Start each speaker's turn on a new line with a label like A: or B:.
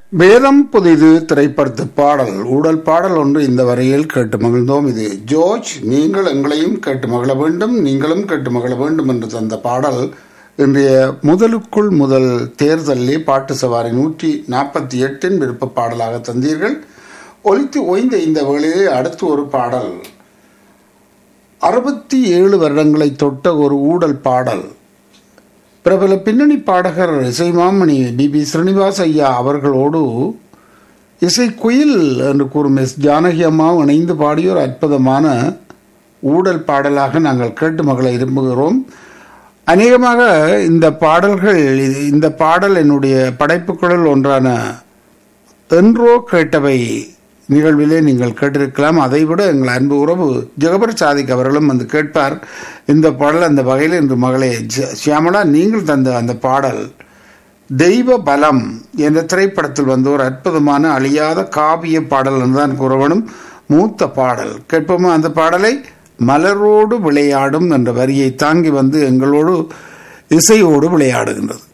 A: வேதம் புதிது திரைப்படத்து பாடல் ஊடல் பாடல் ஒன்று இந்த வரையில் கேட்டு மகிழ்ந்தோம் இது ஜோர்ஜ் நீங்கள் எங்களையும் கேட்டு மகிழ வேண்டும் நீங்களும் கேட்டு மகிழ வேண்டும் என்று தந்த பாடல் இன்றைய முதலுக்குள் முதல் தேர்தலில் பாட்டு சவாரி நூற்றி நாற்பத்தி எட்டின் விருப்ப பாடலாக தந்தீர்கள் ஒலித்து ஓய்ந்த இந்த வேளையிலே அடுத்து ஒரு பாடல் அறுபத்தி ஏழு வருடங்களை தொட்ட ஒரு ஊடல் பாடல் பிரபல பின்னணி பாடகர் இசைமாமணி பி பி ஸ்ரீனிவாஸ் ஐயா அவர்களோடு இசை குயில் என்று கூறும் எஸ் ஜானகி அம்மா இணைந்து பாடிய ஒரு அற்புதமான ஊடல் பாடலாக நாங்கள் கேட்டு மகளை விரும்புகிறோம் அநேகமாக இந்த பாடல்கள் இது- இந்த பாடல் என்னுடைய படைப்புகளுள் ஒன்றான என்றோ கேட்டவை நிகழ்விலே நீங்கள் கேட்டிருக்கலாம் அதைவிட எங்கள் அன்பு உறவு ஜெகபர் சாதிக் அவர்களும் வந்து கேட்பார் இந்த பாடல் அந்த வகையில் இன்று மகளே ஜ- சியாமளா நீங்கள் தந்த அந்த பாடல் தெய்வ பலம் என்ற திரைப்படத்தில் வந்த ஒரு அற்புதமான அழியாத காவிய பாடல் என்றுதான் கூறவனும் மூத்த பாடல் கேட்போமா அந்த பாடலை மலரோடு விளையாடும் என்ற வரியை தாங்கி வந்து எங்களோடு இசையோடு விளையாடுகின்றது